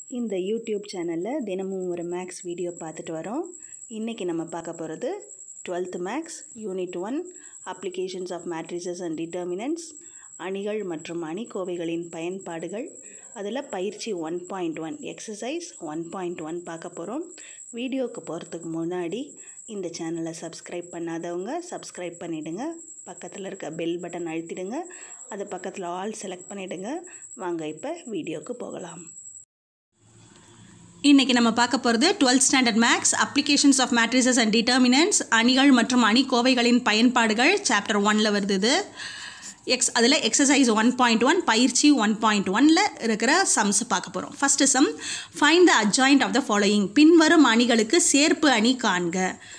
இந்த யூடியூப் சேனலில் தினமும் ஒரு மேக்ஸ் வீடியோ பார்த்துட்டு வரோம் இன்றைக்கி நம்ம பார்க்க போகிறது twelfth maths unit one applications of matrices and determinants அணிகள் மற்றும் அணிக்கோவைகளின் பயன்பாடுகள் அதில் பயிற்சி one point one exercise one point one பார்க்க போகிறோம் வீடியோவுக்கு போகிறதுக்கு முன்னாடி இந்த சேனலை சப்ஸ்கிரைப் பண்ணாதவங்க சப்ஸ்கிரைப் பண்ணிவிடுங்க பக்கத்தில் இருக்க பெல் பட்டன் அழுத்திடுங்க அது பக்கத்தில் ஆல் செலக்ட் பண்ணிவிடுங்க வாங்க இப்போ வீடியோவுக்கு போகலாம் இன்றைக்கி நம்ம பார்க்க போகிறது twelfth standard maths applications of matrices and determinants அணிகள் மற்றும் அணிக்கோவைகளின் பயன்பாடுகள் சாப்டர் ஒனில் வருது இது எக்ஸ் அதில் எக்ஸசைஸ் ஒன் பாயிண்ட் ஒன் பயிற்சி ஒன் பாயிண்ட் ஒனில் இருக்கிற சம்ஸ் பார்க்க போகிறோம் first sum find the adjoint of the following பின்வரும் அணிகளுக்கு சேர்ப்பு அணி காண்க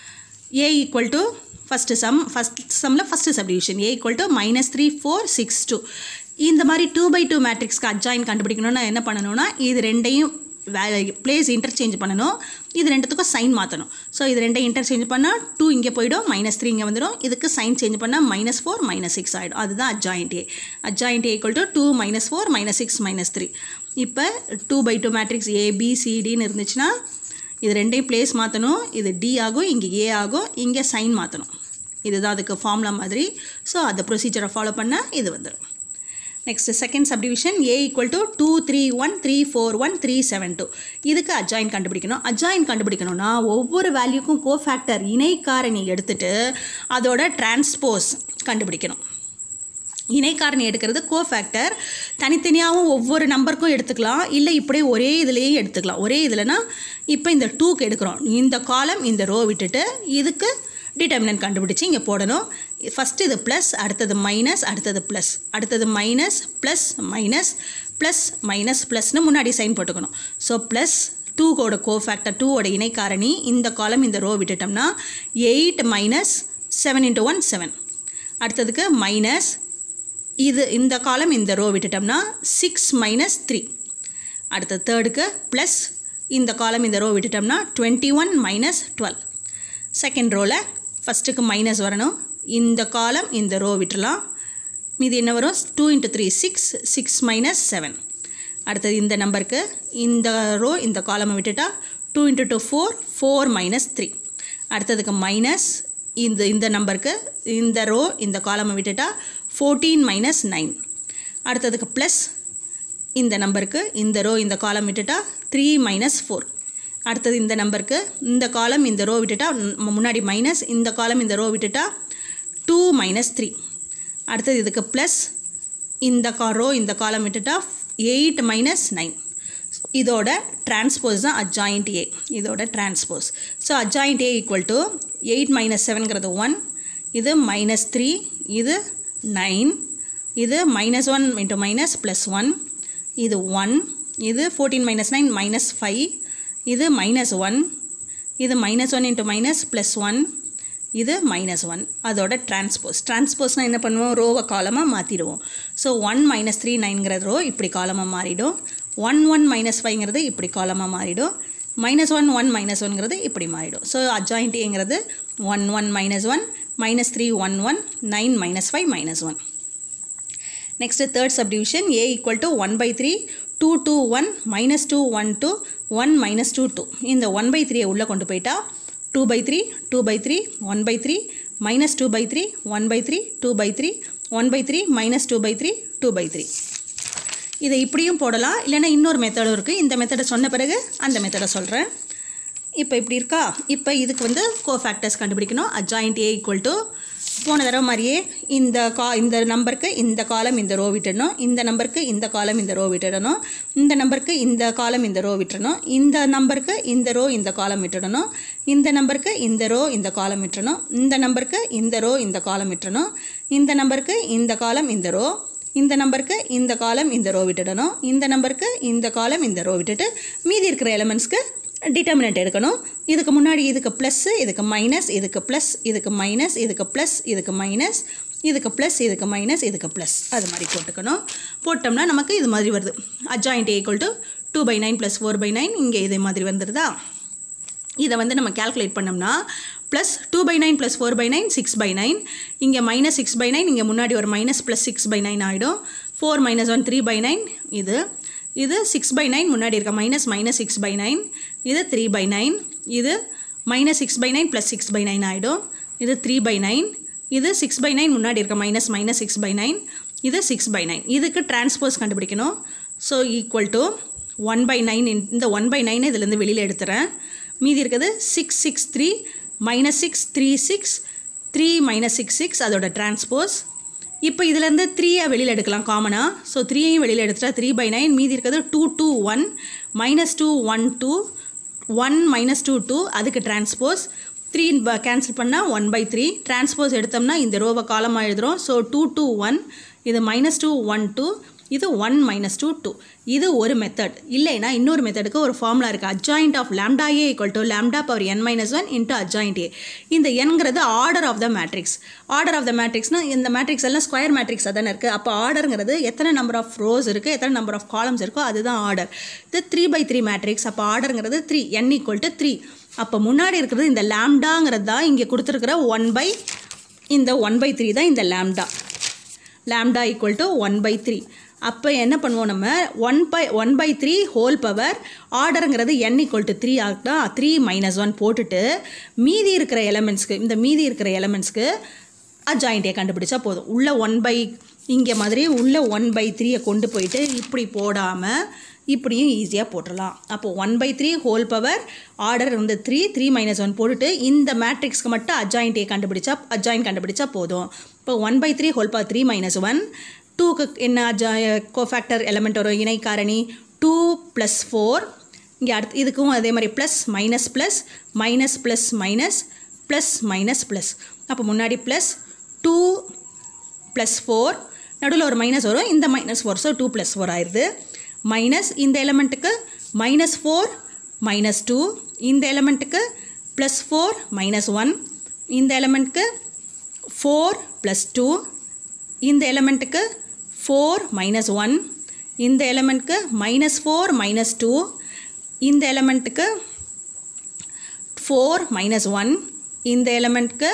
A equal to first sum first சம்மில் first subdivision A equal to minus three four six two இந்த மாதிரி டூ பை டூ மேட்ரிக்ஸ்க்கு அட்ஜாயின் கண்டுபிடிக்கணும்னா என்ன பண்ணணும்னா இது ரெண்டையும் வே பிளேஸ் இன்டர்சேஞ்ச் பண்ணணும் இது ரெண்டுத்துக்கும் சைன் மாற்றணும் ஸோ இது ரெண்டையும் இன்டர்சேஞ்ச் பண்ணால் டூ இங்கே போயிடும் மைனஸ் த்ரீ இங்கே வந்துடும் இதுக்கு சைன் சேஞ்ச் பண்ணால் மைனஸ் ஃபோர் மைனஸ் சிக்ஸ் ஆகிடும் அதுதான் adjoint A adjoint A equal to two minus four minus six minus three இப்போ டூ பை டூ மேட்ரிக்ஸ் ஏபிசிடின்னு இருந்துச்சுன்னா இது ரெண்டையும் பிளேஸ் மாற்றணும் இது டி ஆகும் இங்கே ஏ ஆகும் இங்கே சைன் மாற்றணும் இதுதான் அதுக்கு ஃபார்முலா மாதிரி ஸோ அந்த ப்ரொசீஜரை ஃபாலோ பண்ணால் இது வந்துடும் next second subdivision A equal to two three one three four one three seven two இதுக்கு அஜாயின் கண்டுபிடிக்கணும் அஜாயின் கண்டுபிடிக்கணும்னா ஒவ்வொரு வேல்யூக்கும் கோ ஃபேக்டர் இணைக்காரணி எடுத்துட்டு அதோட டிரான்ஸ்போஸ் கண்டுபிடிக்கணும் இணைக்காரணி எடுக்கிறது கோ ஃபேக்டர் தனித்தனியாகவும் ஒவ்வொரு நம்பருக்கும் எடுத்துக்கலாம் இல்லை இப்படியே ஒரே இதுலேயே எடுத்துக்கலாம் ஒரே இதுலனா இப்போ இந்த டூக்கு எடுக்கிறோம் இந்த காலம் இந்த ரோ விட்டுட்டு இதுக்கு டிட்டர்மினன்ட் கண்டுபிடிச்சி இங்கே போடணும் ஃபஸ்ட்டு இது ப்ளஸ் அடுத்தது மைனஸ் அடுத்தது ப்ளஸ் அடுத்தது minus plus minus plus minus ப்ளஸ்னு முன்னாடி சைன் போட்டுக்கணும் ஸோ ப்ளஸ் டூவோட கோ ஃபேக்டர் டூவோட இணைக்காரணி இந்த காலம் இந்த ரோ விட்டுட்டோம்னா eight minus seven into one seven அடுத்ததுக்கு மைனஸ் இது இந்த காலம் இந்த ரோ விட்டுட்டோம்னா சிக்ஸ் மைனஸ் த்ரீ அடுத்த தேர்டுக்கு ப்ளஸ் இந்த காலம் இந்த ரோ விட்டுட்டோம்னா twenty one minus twelve second ரோவில் ஃபஸ்ட்டுக்கு மைனஸ் வரணும் இந்த காலம் இந்த ரோ விட்டுலாம் மீது என்ன வரும் two into three six six minus seven அடுத்தது இந்த நம்பருக்கு இந்த ரோ இந்த காலமை விட்டுட்டா two into two four four minus three அடுத்ததுக்கு மைனஸ் இந்த இந்த நம்பருக்கு இந்த ரோ இந்த காலமை விட்டுட்டா ஃபோர்டீன் மைனஸ் நைன் அடுத்ததுக்கு ப்ளஸ் இந்த நம்பருக்கு இந்த ரோ இந்த காலம் விட்டுட்டா த்ரீ மைனஸ் ஃபோர் அடுத்தது இந்த நம்பருக்கு இந்த காலம் இந்த ரோ விட்டுட்டா முன்னாடி மைனஸ் இந்த காலம் இந்த ரோ விட்டுட்டா டூ மைனஸ் த்ரீ அடுத்தது இதுக்கு ப்ளஸ் இந்த கா ரோ இந்த காலம் விட்டுட்டா எயிட் மைனஸ் நைன் இதோட டிரான்ஸ்போஸ் தான் அஜாயிண்ட் ஏ இதோட transpose so adjoint A equal to eight minus செவன்கிறது ஒன் இது மைனஸ் த்ரீ இது நைன் இது minus one into minus plus one இது ஒன் இது fourteen minus nine minus five இது மைனஸ் ஒன் இது minus one into minus plus one இது minus one அதோட டிரான்ஸ்போஸ் டிரான்ஸ்போஸ்னால் என்ன பண்ணுவோம் ரோவை காலமாக மாற்றிடுவோம் ஸோ ஒன் மைனஸ் த்ரீ நைன்கிற ரோ இப்படி காலமாக மாறிடும் ஒன் ஒன் மைனஸ் ஃபைவ்ங்கிறது இப்படி காலமாக மாறிடும் மைனஸ் ஒன் ஒன் மைனஸ் ஒன்ங்கிறது இப்படி மாறிடும் ஸோ அஜாயிண்ட் ஏங்கிறது one one minus one minus three one one nine minus five minus one next third subdivision A equal to one by three two two one minus two one two one minus two two இந்த one by த்ரீயை உள்ளே கொண்டு போயிட்டா two by three two by three one by three minus two by three one by three two by three one by three minus two by three two by three இதை இப்படியும் போடலாம் இல்லைன்னா இன்னொரு மெத்தடும் இருக்குது இந்த மெத்தடை சொன்ன பிறகு அந்த மெத்தடை சொல்கிறேன் இப்போ இப்படி இருக்கா இப்போ இதுக்கு வந்து கோ ஃபேக்டர்ஸ் கண்டுபிடிக்கணும் அஜாயிண்ட் ஏ ஈக்குவல் டு போன தடவை மாதிரியே இந்த கா இந்த நம்பருக்கு இந்த காலம் இந்த ரோ விட்டுடணும் இந்த நம்பருக்கு இந்த காலம் இந்த ரோ விட்டுடணும் இந்த நம்பருக்கு இந்த காலம் இந்த ரோ விட்டுறணும் இந்த நம்பருக்கு இந்த ரோ இந்த காலம் விட்டுடணும் இந்த நம்பருக்கு இந்த ரோ இந்த காலம் விட்டுறணும் இந்த நம்பருக்கு இந்த ரோ இந்த காலம் விட்டுறணும் இந்த நம்பருக்கு இந்த காலம் இந்த ரோ இந்த நம்பருக்கு இந்த காலம் இந்த ரோ விட்டுடணும் இந்த நம்பருக்கு இந்த காலம் இந்த ரோ விட்டுட்டு மீதி இருக்கிற எலமெண்ட்ஸ்க்கு டிட்டர்மினன்ட் எடுக்கணும் இதுக்கு முன்னாடி இதுக்கு ப்ளஸ்ஸு இதுக்கு மைனஸ் இதுக்கு ப்ளஸ் இதுக்கு மைனஸ் இதுக்கு ப்ளஸ் இதுக்கு மைனஸ் இதுக்கு ப்ளஸ் இதுக்கு மைனஸ் இதுக்கு ப்ளஸ் அது மாதிரி போட்டுக்கணும் போட்டோம்னா நமக்கு இது மாதிரி வருது adjoint equal to two by nine plus four by nine இங்கே இதே மாதிரி வந்துடுதா இதை வந்து நம்ம கேல்குலேட் பண்ணோம்னா plus two by nine plus four by nine six by nine இங்கே மைனஸ் சிக்ஸ் பை நைன் இங்கே முன்னாடி ஒரு minus plus six by nine ஆகிடும் four minus one three by nine இது இது சிக்ஸ் பை நைன் முன்னாடி இருக்க minus minus six by nine இது த்ரீ பை நைன் இது minus six by nine plus six by nine ஆகிடும் இது த்ரீ பை நைன் இது சிக்ஸ் பை நைன் முன்னாடி இருக்க minus minus six by nine இது சிக்ஸ் பை நைன் இதுக்கு டிரான்ஸ்போஸ் கண்டுபிடிக்கணும் so equal to one by nine இந்த ஒன் பை நைன் இதுலேருந்து வெளியில் எடுத்துகிறேன் மீதி இருக்குது six six three minus six three six three minus six six அதோட டிரான்ஸ்போஸ் இப்போ இதுலேருந்து த்ரீயை வெளியில் எடுக்கலாம் காமனாக ஸோ த்ரீயையும் வெளியில் எடுத்துட்டா த்ரீ பை நைன் மீதி இருக்கிறது two two one minus two one two one minus two two அதுக்கு டிரான்ஸ்போஸ் த்ரீ கேன்சல் பண்ணால் ஒன் பை த்ரீ டிரான்ஸ்போஸ் எடுத்தோம்னா இந்த ரோவை காலமாக எழுதுகிறோம் ஸோ டூ டூ ஒன் இது மைனஸ் டூ ஒன் டூ இது ஒன் மைனஸ் டூ டூ இது ஒரு மெத்தட் இல்லைன்னா இன்னொரு மெத்தடுக்கு ஒரு ஃபார்முலா இருக்குது adjoint of lambda A equal to lambda power n minus one into adjoint A இந்த என்கிறது order of the matrix order of the மேட்ரிக்ஸ்னால் இந்த மேட்ரிக்ஸ் எல்லாம் ஸ்கொயர் மேட்ரிக்ஸ் தானே இருக்குது அப்போ ஆர்டருங்கிறது எத்தனை நம்பர் ஆஃப் ரோஸ் இருக்குது எத்தனை நம்பர் ஆஃப் காலம்ஸ் இருக்கோ அதுதான் ஆர்டர் இது த்ரீ பை த்ரீ மேட்ரிக்ஸ் அப்போ ஆர்டருங்கிறது three n equal to three அப்போ முன்னாடி இருக்கிறது இந்த லேம்டாங்கிறது தான் இங்கே கொடுத்துருக்கிற ஒன் பை இந்த ஒன் பை த்ரீ தான் இந்த lambda lambda equal to one by three அப்போ என்ன பண்ணுவோம் நம்ம one by one by three whole power ஆர்டருங்கிறது என் ஈக்குவல் டு த்ரீ ஆகிட்டா த்ரீ மைனஸ் ஒன் போட்டுட்டு மீதி இருக்கிற எலமெண்ட்ஸ்க்கு இந்த மீதி இருக்கிற எலமெண்ட்ஸ்க்கு அஜாயிண்ட்டே கண்டுபிடிச்சா போதும் உள்ள ஒன் பை இங்கே மாதிரி உள்ள ஒன் பை த்ரீயை கொண்டு போயிட்டு இப்படி போடாமல் இப்படியும் ஈஸியாக போட்டுடலாம் அப்போது one by three whole power order வந்து த்ரீ த்ரீ மைனஸ் ஒன் போட்டுட்டு இந்த மேட்ரிக்ஸ்க்கு மட்டும் அஜாயிண்ட்டே கண்டுபிடிச்சா அஜாயின் கண்டுபிடிச்சா போதும் இப்போ one by three whole power three minus one டூக்கு என்ன அஜா கோஃபேக்டர் எலமெண்ட் வரும் இணை காரணி டூ ப்ளஸ் ஃபோர் இங்கே அடுத்து இதுக்கும் அதே மாதிரி plus minus plus minus plus minus plus minus plus அப்போ முன்னாடி ப்ளஸ் டூ ப்ளஸ் ஃபோர் நடுவில் ஒரு மைனஸ் வரும் இந்த minus four so two plus four ஆயிடுது மைனஸ் இந்த எலமெண்ட்டுக்கு மைனஸ் ஃபோர் மைனஸ் டூ இந்த எலமெண்ட்டுக்கு ப்ளஸ் ஃபோர் மைனஸ் ஒன் இந்த எலமெண்ட்டுக்கு ஃபோர் ப்ளஸ் டூ இந்த எலமெண்ட்டுக்கு ஃபோர் மைனஸ் ஒன் இந்த எலமெண்ட்க்கு மைனஸ் ஃபோர் மைனஸ் டூ இந்த எலமெண்ட்டுக்கு ஃபோர் மைனஸ் ஒன் இந்த எலமெண்ட்க்கு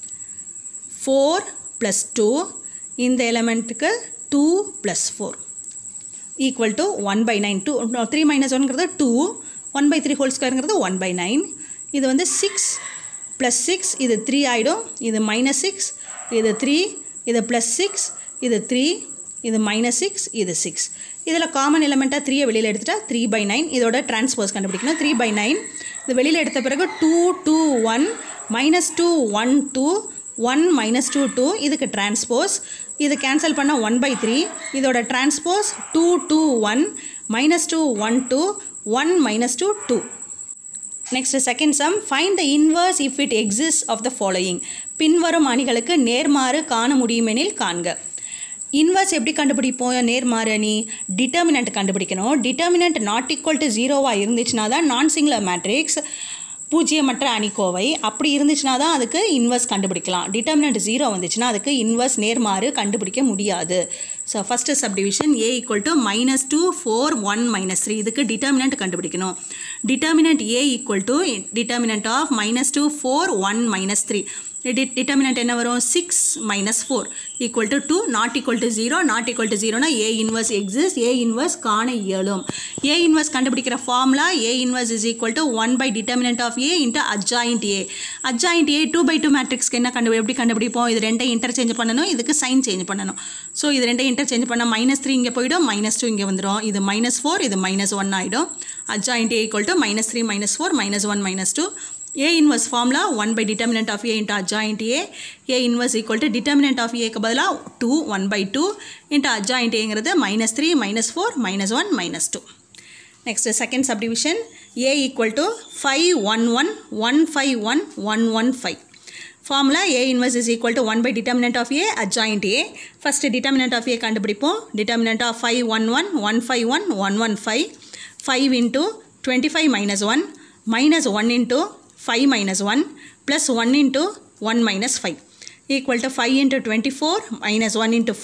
ஃபோர் ப்ளஸ் டூ இந்த எலமெண்ட்டுக்கு two plus four equal to one by nine two three minus ஒன்ங்கிறது two one by three whole ஸ்கொயருங்கிறது ஒன் பை நைன் இது வந்து சிக்ஸ் ப்ளஸ் சிக்ஸ் இது த்ரீ ஆகிடும் இது மைனஸ் சிக்ஸ் இது த்ரீ இது ப்ளஸ் சிக்ஸ் இது த்ரீ இது மைனஸ் சிக்ஸ் இது சிக்ஸ் இதில் காமன் எலமெண்ட்டாக த்ரீயை வெளியில் எடுத்துட்டா த்ரீ பை நைன் இதோட டிரான்ஸ்போஸ் கண்டுபிடிக்கணும் த்ரீ பை நைன் இது வெளியில் எடுத்த பிறகு two two one minus two one two one minus two two இதுக்கு டிரான்ஸ்போஸ் இது கேன்சல் பண்ணால் ஒன் பை த்ரீ இதோட transpose two two one minus two one two one minus two two next second sum find the inverse if it exist of the following பின்வரும் அணிகளுக்கு நேர்மாறு காண முடியுமெனில் காண்க inverse எப்படி கண்டுபிடிப்போம் நேர்மாறு அணி டிட்டர்மினண்ட் கண்டுபிடிக்கணும் டிட்டர்மினண்ட் நாட் ஈக்குவல் டு ஜீரோவாக இருந்துச்சுன்னா தான் நான் சிங்குலர் மேட்ரிக்ஸ் பூஜ்ஜியமற்ற அணிக்கோவை அப்படி இருந்துச்சுன்னா தான் அதுக்கு இன்வர்ஸ் கண்டுபிடிக்கலாம் டிட்டர்மினண்ட் ஜீரோ வந்துச்சுன்னா அதுக்கு இன்வர்ஸ் நேர்மாறு கண்டுபிடிக்க முடியாது so first subdivision A equal to minus two four one minus three இதுக்கு டிட்டர்மினண்ட் கண்டுபிடிக்கணும் determinant A equal to determinant of minus two four one minus three determinant என்ன வரும் six minus four equal to two not equal to zero not equal to ஜீரோனா A inverse exist A inverse காண இயலும் A inverse கண்டுபிடிக்கிற formula A inverse is equal to one by determinant of A into adjoint A adjoint A two by two மேட்ரிக்ஸ்க்கு என்ன கண்டு எப்படி கண்டுபிடிப்போம் இது ரெண்டையும் இன்டர்சேஞ்ச் பண்ணணும் இதுக்கு சைன் சேஞ்ச் பண்ணணும் ஸோ இது ரெண்டையும் இன்டர்சேஞ்ச் பண்ணால் மைனஸ் த்ரீ இங்கே போயிடும் மைனஸ் டூ இங்கே வந்துடும் இது மைனஸ் ஃபோர் இது மைனஸ் ஒன் ஆகிடும் adjoint A equal to minus three minus four minus one minus two A inverse formula 1 by determinant of A into adjoint A. A inverse equal to determinant of A க்கு பதிலா 2 1 by 2 into adjoint Aங்கிறது minus 3 minus 4 minus 1 minus 2. Next second subdivision A equal to 5 1 1 1 5 1 1 1 5. Formula A inverse is equal to 1 by determinant of A adjoint A. First determinant of A கண்டுபிடிப்போம் determinant of 5 1 1 1 5 1 1 1 5 5 into 25 minus 1 minus 1 into 5 minus 1 plus 1 into 1 minus 5 equal to 5 into 24 minus 1 into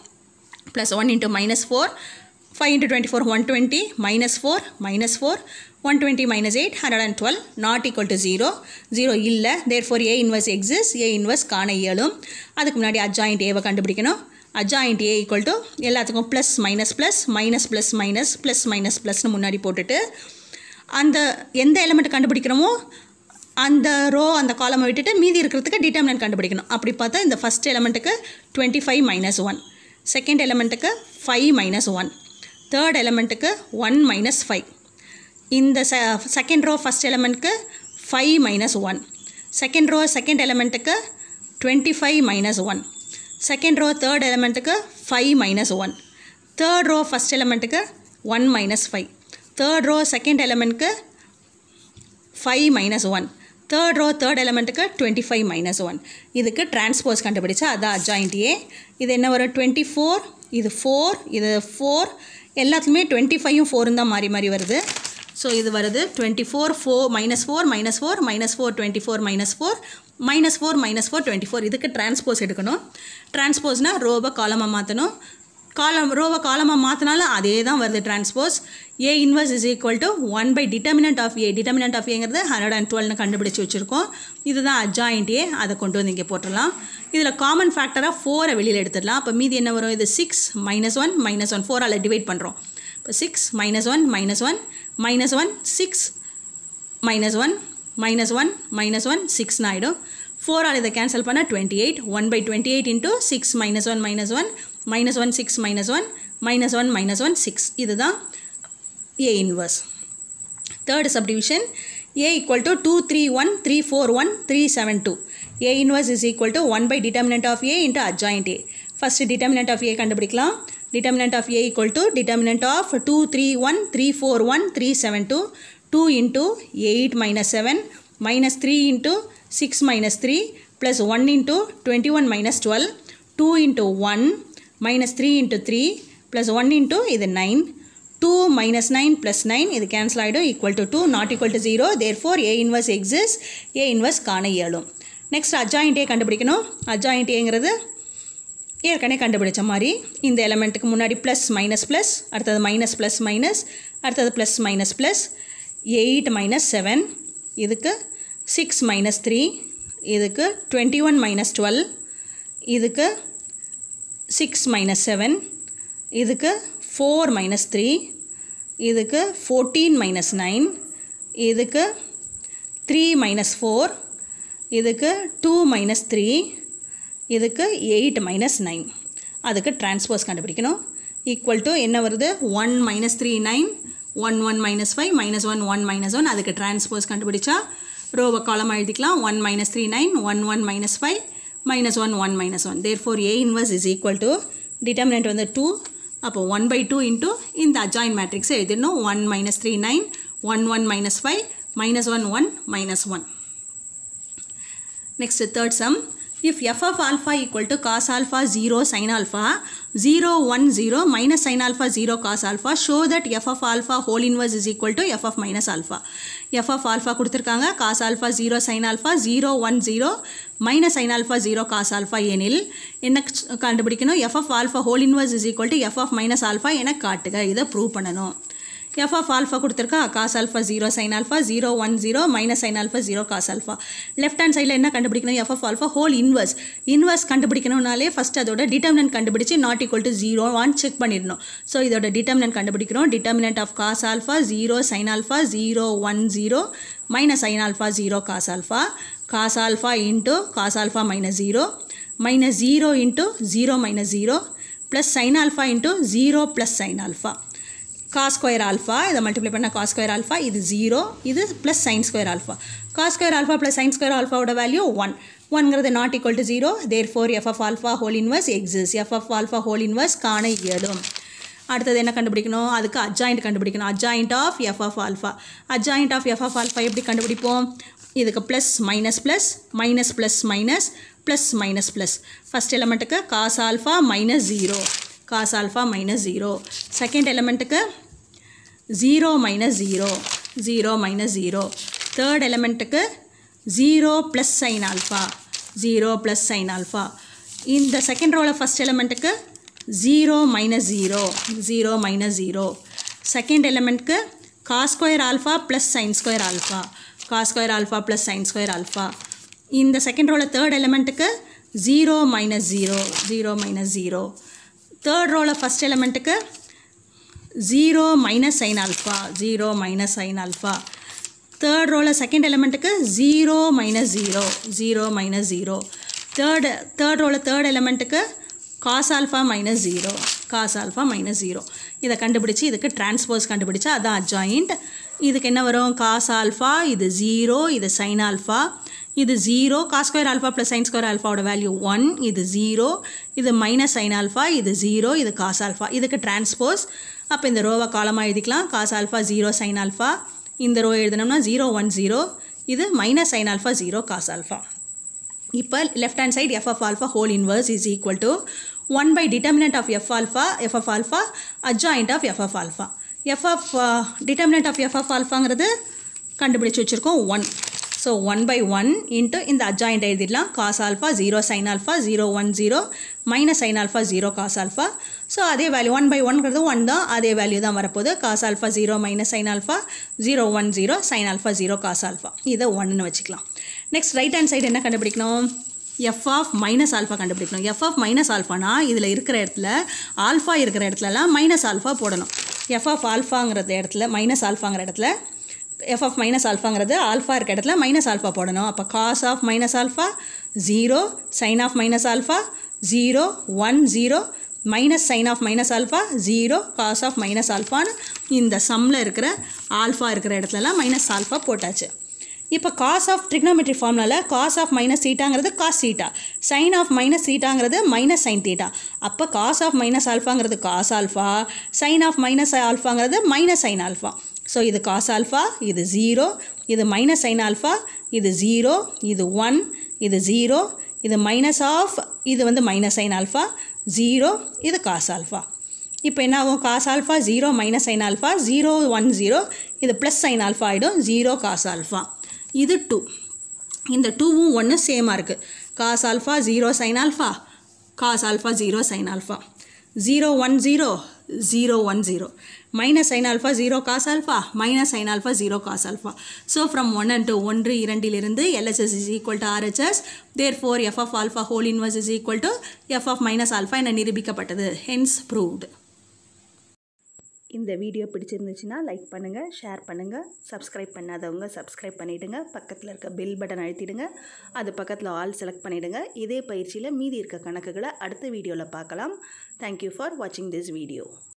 4 plus 1 into minus 4 5 into 24 120 minus 4 minus 4 120 minus 8 112 not equal to 0 0 இல்லை therefore A inverse exists A inverse காண இயலும் அதுக்கு முன்னாடி adjoint ஏவை கண்டுபிடிக்கணும் adjoint A equal to எல்லாத்துக்கும் plus minus plus minus plus minus plus minus ப்ளஸ்னு முன்னாடி போட்டுட்டு அந்த எந்த எலிமெண்ட் கண்டுபிடிக்கிறோமோ அந்த ரோ அந்த காலமை விட்டுட்டு மீதி இருக்கிறதுக்கு டிட்டர்மினன்ட் கண்டுபிடிக்கணும் அப்படி பார்த்தா இந்த ஃபஸ்ட் எலிமெண்ட்டுக்கு twenty five minus one second எலிமெண்ட்டுக்கு ஃபைவ் மைனஸ் ஒன் தேர்ட் எலிமெண்ட்டுக்கு ஒன் மைனஸ் ஃபைவ் இந்த செ செகண்ட் ரோ ஃபஸ்ட் எலிமெண்ட்க்கு five minus one second row second எலிமெண்ட்டுக்கு twenty five minus one second row third எலிமெண்ட்டுக்கு five minus one third row first எலிமெண்ட்டுக்கு one minus five third row second எலிமெண்ட்க்கு five minus one third row third எலிமெண்ட்டுக்கு twenty five minus one இதுக்கு transpose கண்டுபிடிச்சா அதான் adjoint A இது என்ன வரும் டுவெண்ட்டி ஃபோர் இது ஃபோர் இது ஃபோர் எல்லாத்துக்குமே டுவெண்ட்டி ஃபைவும் ஃபோரும் தான் மாறி மாறி வருது ஸோ இது வருது twenty four four minus four minus four minus four twenty four minus four minus four minus four twenty four இதுக்கு டிரான்ஸ்போஸ் எடுக்கணும் டிரான்ஸ்போஸ்னால் ரோவை காலமாக மாற்றணும் காலம் ரோவை காலமாக மாற்றினாலும் அதே தான் வருது transpose A inverse is equal to one by determinant of A determinant of ஏங்கிறது ஹண்ட்ரட் அண்ட் டுவெல்னு கண்டுபிடிச்சி வச்சுருக்கோம் இதுதான் அட்ஜாயிண்ட் ஏ அதை கொண்டு வந்து இங்கே போட்டுடலாம் இதில் காமன் ஃபேக்டராக ஃபோரை வெளியில் எடுத்துடலாம் அப்போ மீதி என்ன வரும் இது six minus one minus one ஃபோரால் டிவைட் பண்ணுறோம் இப்போ six minus one minus one minus one six minus one minus one minus one சிக்ஸ்னு ஆகிடும் ஃபோரால் இதை கேன்சல் பண்ணால் twenty eight one by twenty eight into six minus one minus one minus one six minus one minus one minus one six இதுதான் A inverse third subdivision A equal to two three one three four one three seven two A inverse is equal to one by determinant of A into adjoint A first determinant of A கண்டுபிடிக்கலாம் determinant of A equal to determinant of two three one three four one three seven two two into eight minus seven minus three into six minus three plus one into twenty one minus twelve two into one minus three into three plus one into இது nine two minus nine plus nine இது cancel ஆகிடும் equal to two not equal to zero therefore A inverse exist A inverse காண இயலும் next adjoint ஏ கண்டுபிடிக்கணும் adjoint ஏங்கிறது ஏற்கனவே கண்டுபிடிச்ச மாதிரி இந்த எலமெண்ட்டுக்கு முன்னாடி ப்ளஸ் மைனஸ் ப்ளஸ் அடுத்தது மைனஸ் ப்ளஸ் மைனஸ் அடுத்தது plus minus plus eight minus seven இதுக்கு சிக்ஸ் மைனஸ் த்ரீ இதுக்கு டுவெண்ட்டி ஒன் மைனஸ் டுவெல் இதுக்கு சிக்ஸ் மைனஸ் செவன் இதுக்கு ஃபோர் மைனஸ் த்ரீ இதுக்கு ஃபோர்டீன் மைனஸ் நைன் இதுக்கு த்ரீ மைனஸ் ஃபோர் இதுக்கு two minus three இதுக்கு eight minus nine அதுக்கு transpose கண்டுபிடிக்கணும் ஈக்குவல் டு என்ன வருது one minus three nine one one minus five minus one one minus one அதுக்கு transpose கண்டுபிடிச்சா ரோவை காலம் எழுதிக்கலாம் one minus three nine one one minus five minus one one minus one therefore A inverse is equal to determinant வந்து two அப்போ one by two into இந்த adjoint மேட்ரிக்ஸை எழுதிடணும் one minus three nine one one minus five minus one one minus one Next, third sum. If f of alpha equal to cos alpha 0 sin alpha 0 1 0 minus sin alpha 0 cos alpha show that f of alpha whole inverse is equal to f of minus alpha. f of alpha கொடுத்திருக்காங்க cos alpha 0 sin alpha 0 1 0 minus sin alpha 0 cos alpha எனில் என்ன கண்டுபிடிக்கணும் f of alpha whole inverse is equal to f of minus alpha என காட்டுக இதை prove பண்ணணும் f of alpha கொடுத்துருக்கா cos alpha zero sine alpha zero one zero minus sine alpha zero cos alpha left hand சைடில் என்ன கண்டுபிடிக்கணும் F of alpha whole inverse inverse கண்டுபிடிக்கணும்னாலே first அதோட determinant கண்டுபிடிச்சு not equal to zero one check பண்ணிடணும் so இதோட determinant கண்டுபிடிக்கிறோம் determinant of cos alpha zero sine alpha zero one zero minus sine alpha zero cos alpha cos alpha into cos alpha minus zero minus zero into zero minus zero plus sine alpha into zero plus sine alpha cos square alpha இதை multiply பண்ணால் cos square alpha இது zero இது plus sine square alpha cos square alpha plus sine square ஆல்ஃபாவோட value one ஒன்ங்கிறது not equal to zero therefore F of alpha whole inverse exist f of alpha whole inverse காண இயலும் அடுத்தது என்ன கண்டுபிடிக்கணும் அதுக்கு அட்ஜாயிண்ட் கண்டுபிடிக்கணும் adjoint of F of alpha adjoint of F of alpha எப்படி கண்டுபிடிப்போம் இதுக்கு plus minus plus minus plus minus plus minus plus first எலமெண்ட்டுக்கு cos alpha minus zero cos alpha minus zero second எலமெண்ட்டுக்கு zero minus zero zero minus zero third எலமெண்ட்டுக்கு zero plus sine alpha zero plus sine alpha இந்த second ரோவில் first எலமெண்ட்டுக்கு zero minus zero zero minus zero second எலமெண்ட்க்கு cos square alpha plus sine square alpha cos square alpha plus sine square alpha இந்த second ரோவில் third எலமெண்ட்டுக்கு zero minus zero zero minus zero third ரோவில் first எலமெண்ட்டுக்கு zero minus sine alpha zero minus sine alpha third ரோவில் second எலமெண்ட்டுக்கு zero minus zero zero minus zero third third ரோவில் third எலமெண்ட்டுக்கு cos alpha minus zero cos alpha minus zero இதை கண்டுபிடிச்சி இதுக்கு transpose கண்டுபிடிச்சா அதான் அட்ஜாயிண்ட் இதுக்கு என்ன வரும் காஸ் ஆல்ஃபா இது ஜீரோ இது சைன் ஆல்ஃபா இது zero cos square alpha plus sine square ஆல்ஃபாவோட வேல்யூ ஒன் இது ஜீரோ இது மைனஸ் சைன் ஆல்ஃபா இது ஜீரோ இது காஸ் ஆல்ஃபா இதுக்கு டிரான்ஸ்போஸ் அப்போ இந்த ரோவை காலமாக எழுதிக்கலாம் cos alpha zero sine alpha இந்த ரோ எழுதினோம்னா ஜீரோ ஒன் ஜீரோ இது minus sine alpha zero cos alpha இப்போ left hand side F of alpha whole inverse is equal to one by determinant of F alpha F of alpha adjoint of F of alpha F of determinant of F of ஆல்ஃபாங்கிறது கண்டுபிடிச்சி வச்சுருக்கோம் one so one by one into இந்த adjoint எழுதிடலாம் cos alpha zero sine alpha zero one zero minus sine alpha zero cos alpha so அதே value one by ஒன்ங்கிறது one தான் அதே value தான் வரப்போகுது cos alpha zero minus sine alpha zero one zero sine alpha zero cos alpha இதை ஒன்றுன்னு வச்சுக்கலாம் next right hand side என்ன கண்டுபிடிக்கணும் எஃப் ஆஃப் மைனஸ் ஆல்ஃபா கண்டுபிடிக்கணும் எஃப் ஆஃப் மைனஸ் ஆல்ஃபானா இதில் இருக்கிற இடத்துல ஆல்ஃபா இருக்கிற இடத்துலலாம் மைனஸ் ஆல்ஃபா போடணும் எஃப் ஆஃப் ஆல்ஃபாங்கிற இடத்துல மைனஸ் ஆல்ஃபாங்கிற இடத்துல எஃப் ஆஃப் மைனஸ் ஆல்ஃபாங்கிறது ஆல்ஃபா இருக்க இடத்துல மைனஸ் ஆல்ஃபா போடணும் அப்போ cos of minus alpha zero sine of minus alpha zero one zero minus sine of minus alpha zero cos of minus ஆல்ஃபான்னு இந்த சம்மில் இருக்கிற ஆல்ஃபா இருக்கிற இடத்துலலாம் மைனஸ் ஆல்ஃபா போட்டாச்சு இப்போ காஸ் ஆஃப் ட்ரிக்னோமெட்ரி ஃபார்முலாவில் காஸ் ஆஃப் மைனஸ் சீட்டாங்கிறது cos theta sine of minus சீட்டாங்கிறது மைனஸ் சைன் தீட்டா அப்போ காஸ் ஆஃப் மைனஸ் ஆல்ஃபாங்கிறது cos alpha sine of minus ஆல்ஃபாங்கிறது மைனஸ் சைன் ஆல்ஃபா ஸோ இது காஸ் ஆல்ஃபா இது ஜீரோ இது மைனஸ் சைன் ஆல்ஃபா இது ஜீரோ இது ஒன் இது ஜீரோ இது மைனஸ் ஆஃப் இது வந்து மைனஸ் சைன் ஆல்ஃபா ஜீரோ இது காஸ் ஆல்ஃபா இப்போ என்ன ஆகும் cos alpha zero minus sine alpha zero one zero இது ப்ளஸ் சைன் ஆல்ஃபா ஆகிடும் ஜீரோ காஸ் ஆல்ஃபா இது டூ இந்த டூவும் ஒன்று சேமாக இருக்குது cos alpha zero sine alpha cos alpha zero sine alpha zero one zero zero one zero minus sine alpha zero cos alpha minus sine alpha zero cos alpha so from one and two ஒன்று இரண்டிலிருந்து LHS is equal to RHS therefore F of alpha whole inverse is equal to F of minus alpha என நிரூபிக்கப்பட்டது hence proved இந்த video பிடிச்சிருந்துச்சுன்னா like பண்ணுங்கள் share பண்ணுங்கள் subscribe பண்ணாதவங்க subscribe பண்ணிவிடுங்க பக்கத்தில் இருக்க பெல் பட்டன் அழுத்திடுங்க அது பக்கத்தில் ஆல் செலக்ட் பண்ணிவிடுங்க இதே பயிற்சியில் மீதி இருக்க கணக்குகளை அடுத்த வீடியோவில் பார்க்கலாம் தேங்க்யூ ஃபார் வாட்சிங் திஸ் வீடியோ